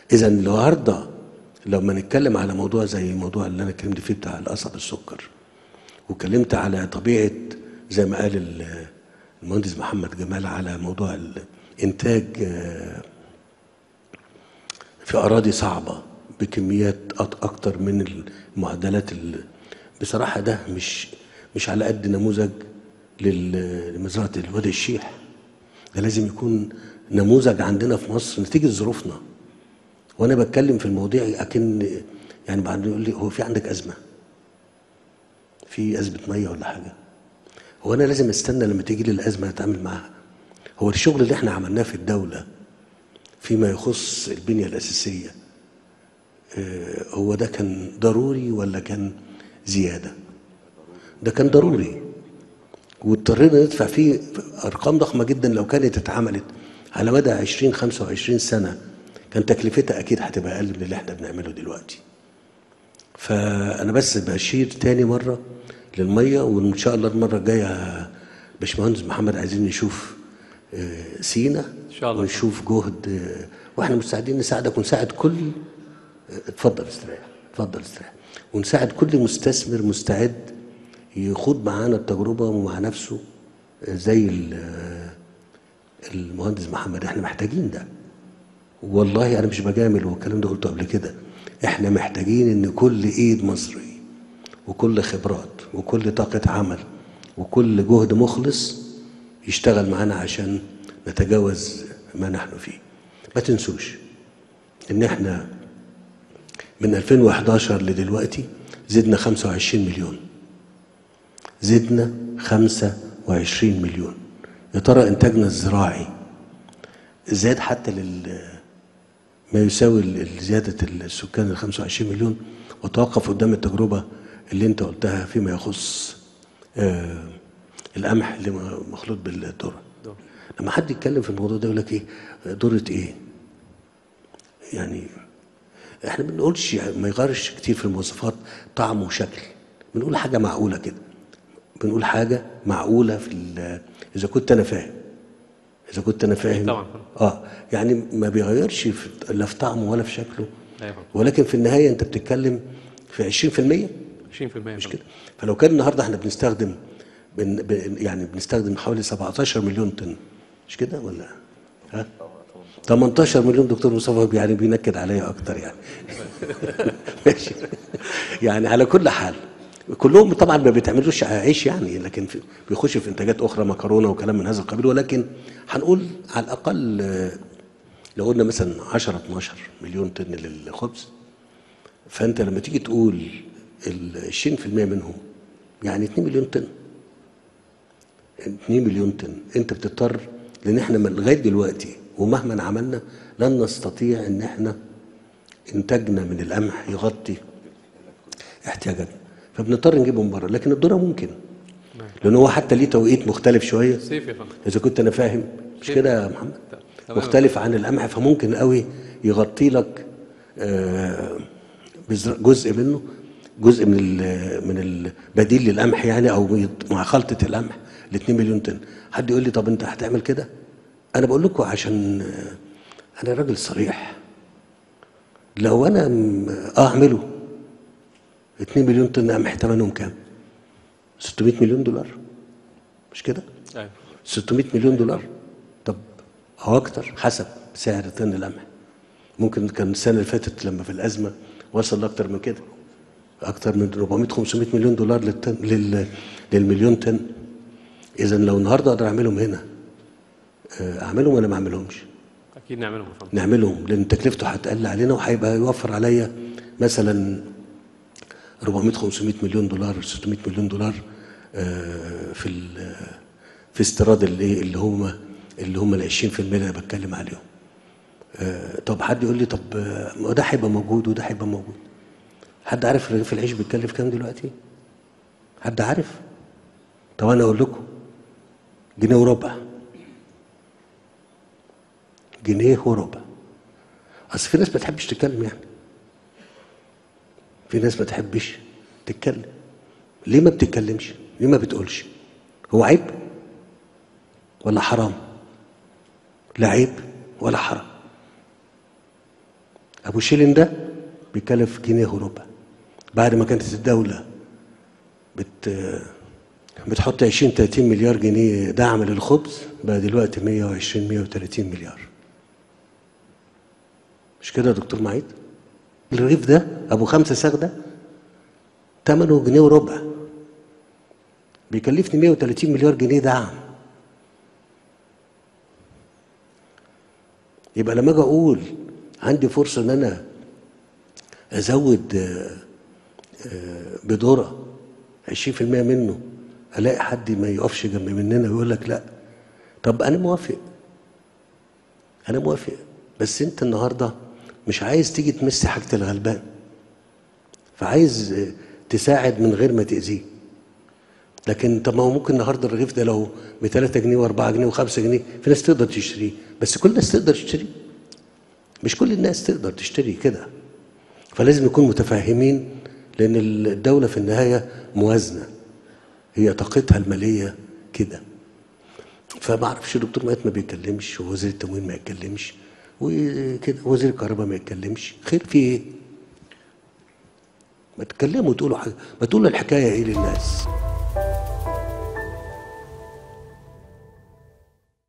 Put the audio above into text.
اذا النهارده لما نتكلم على موضوع زي الموضوع اللي انا اتكلمت فيه بتاع القصب السكر واتكلمت على طبيعه زي ما قال ال- المهندس محمد جمال على موضوع الانتاج آه، في اراضي صعبه بكميات أك- اكتر من المعدلات ال- بصراحه ده مش مش على قد نموذج لل- لمزرعه الوادي الشيح ده لازم يكون نموذج عندنا في مصر نتيجه ظروفنا وانا بتكلم في المواضيع اكن يعني بعد يقول لي هو في عندك ازمه في ازمه ميه ولا حاجه هو انا لازم استنى لما تيجي لي الازمه اتعامل معاها هو الشغل اللي احنا عملناه في الدوله فيما يخص البنيه الاساسيه آه، هو ده كان ضروري ولا كان زياده ده كان ضروري واضطرينا ندفع فيه ارقام ضخمه جدا لو كانت اتعملت على مدى 20 25 سنه كان تكلفتها اكيد هتبقى اقل من اللي احنا بنعمله دلوقتي فانا بس بشير تاني مره للميه وان شاء الله المره الجايه باشمهندس محمد عايزين نشوف آه، سينا إن شاء الله. ونشوف جهد آه، واحنا مستعدين نساعدك ونساعد كل آه، اتفضل استريح اتفضل استريح ونساعد كل مستثمر مستعد يخوض معانا التجربه ومع نفسه آه، زي ال- آه، المهندس محمد احنا محتاجين ده والله انا مش بجامل والكلام ده قلته قبل كده احنا محتاجين ان كل ايد مصري وكل خبرات وكل طاقة عمل وكل جهد مخلص يشتغل معانا عشان نتجاوز ما نحن فيه ما تنسوش ان احنا من 2011 لدلوقتي زدنا 25 مليون زدنا 25 مليون يا ترى انتاجنا الزراعي زاد حتى لل ما يساوي ال- ال- زيادة السكان ال 25 مليون وتوقف قدام التجربة اللي انت قلتها فيما يخص آه القمح اللي م- مخلوط بالذرة لما حد يتكلم في الموضوع ده يقول لك ايه ذرة ايه يعني احنا ما بنقولش ما يغيرش كتير في المواصفات طعم وشكل بنقول حاجة معقولة كده بنقول حاجة معقولة في ال- إذا كنت أنا فاهم إذا كنت أنا فاهم طبعاً. اه يعني ما بيغيرش في لا في طعمه ولا في شكله أيوة. ولكن في النهايه انت بتتكلم في 20% 20% مش كده فلو كان النهارده احنا بنستخدم بن بن يعني بنستخدم حوالي 17 مليون طن مش كده ولا ها 18 مليون دكتور مصطفى يعني بينكد عليا اكتر يعني ماشي يعني على كل حال كلهم طبعا ما بيتعملوش عيش يعني لكن في بيخش في انتاجات اخرى مكرونه وكلام من هذا القبيل ولكن هنقول على الاقل آه، لو قلنا مثلا 10 12 مليون طن للخبز فانت لما تيجي تقول ال 20% منهم يعني 2 مليون طن 2 مليون طن انت بتضطر لان احنا من لغايه دلوقتي ومهما عملنا لن نستطيع ان احنا انتاجنا من القمح يغطي احتياجاتنا فبنضطر نجيبه من بره لكن الذره ممكن لان هو حتى ليه توقيت مختلف شويه صيف يا فندم اذا كنت انا فاهم مش كده. كده يا محمد تمام. مختلف عن القمح فممكن قوي يغطي لك آه، بزر- جزء منه جزء من ال- من البديل للقمح يعني او يط- مع خلطه القمح ل 2 مليون طن حد يقول لي طب انت هتعمل كده انا بقول لكم عشان آه، انا راجل صريح لو انا م- اه اعمله 2 مليون طن قمح ثمنهم كام 600 مليون دولار مش كده ايوه 600 مليون دولار طب او اكتر حسب سعر طن القمح ممكن كان السنه اللي فاتت لما في الازمه وصل لاكتر من كده اكتر من 400 500 مليون دولار للطن لل للمليون طن اذا لو النهارده اقدر اعملهم هنا آه، اعملهم ولا ما اعملهمش اكيد نعملهم يا فندم نعملهم لان تكلفته هتقل علينا وهيبقى يوفر عليا مثلا 400 500 مليون دولار 600 مليون دولار آه، في ال- في استيراد اللي اللي هم اللي هم ال 20% اللي انا بتكلم عليهم آه، طب حد يقول لي طب آه، ما ده هيبقى موجود وده هيبقى موجود حد عارف رغيف العيش بيتكلف كام دلوقتي حد عارف طب انا اقول لكم جنيه وربع جنيه وربع اصل في ناس ما تحبش تتكلم يعني في ناس ما تحبش تتكلم ليه ما بتتكلمش ليه ما بتقولش هو عيب ولا حرام لا عيب ولا حرام ابو شيلين ده بيكلف جنيه وربع بعد ما كانت الدوله بت بتحط 20 30 مليار جنيه دعم للخبز بقى دلوقتي 120 130 مليار مش كده يا دكتور معيد الرغيف ده ابو خمسه ساغ ده ثمنه جنيه وربع بيكلفني 130 مليار جنيه دعم يبقى لما اجي اقول عندي فرصه ان انا ازود آه، آه، بذره 20% منه الاقي حد ما يقفش جنب مننا ويقول لك لا طب انا موافق انا موافق بس انت النهارده مش عايز تيجي تمس حاجه الغلبان فعايز آه، تساعد من غير ما تاذيه لكن طب ما هو ممكن النهارده الرغيف ده لو ب 3 جنيه و4 جنيه و5 جنيه في ناس تقدر تشتريه بس كل الناس تقدر تشتريه مش كل الناس تقدر تشتري كده فلازم نكون متفاهمين لان الدوله في النهايه موازنه هي طاقتها الماليه كده فما اعرفش الدكتور مات ما بيتكلمش ووزير التموين ما يتكلمش وكده وزير الكهرباء ما يتكلمش خير في ايه؟ ما تتكلموا وتقولوا حاجه ما تقولوا الحكايه ايه للناس